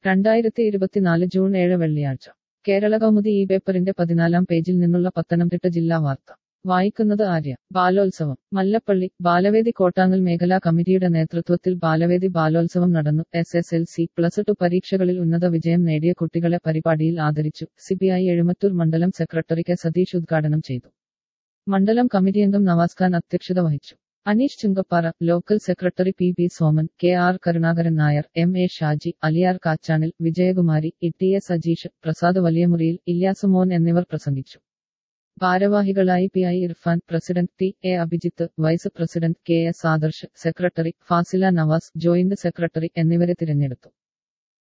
രണ്ടായിരത്തി ഇരുപത്തിനാല് ജൂൺ ഏഴ് വെള്ളിയാഴ്ച കേരള കൗമുദി ഈ പേപ്പറിന്റെ പതിനാലാം പേജിൽ നിന്നുള്ള പത്തനംതിട്ട ജില്ലാ വാർത്ത വായിക്കുന്നത് ആര്യ ബാലോത്സവം മല്ലപ്പള്ളി ബാലവേദി കോട്ടാങ്ങൽ മേഖലാ കമ്മിറ്റിയുടെ നേതൃത്വത്തിൽ ബാലവേദി ബാലോത്സവം നടന്നു S S L C plus two പരീക്ഷകളിൽ ഉന്നത വിജയം നേടിയ കുട്ടികളെ പരിപാടിയിൽ ആദരിച്ചു സിബിഐ എഴുമത്തൂർ മണ്ഡലം സെക്രട്ടറി കെ സതീഷ് ഉദ്ഘാടനം ചെയ്തു മണ്ഡലം കമ്മിറ്റി അംഗം നവാസ് ഖാൻ അധ്യക്ഷത വഹിച്ചു Aneesh Chunkappara local secretary P B Soman K R Karunakaran Nair M A Shaji Aliyar Kachanil Vijayakumari E T S Ajeesh Prasad Valiyamuriyil Ilyasumon എന്നിവർ പ്രസംഗിച്ചു ഭാരവാഹികളായി P I Irfan president T A Abhijith vice president K S Adarsh secretary Fasila Nawaz joint secretary എന്നിവരെ തിരഞ്ഞെടുത്തു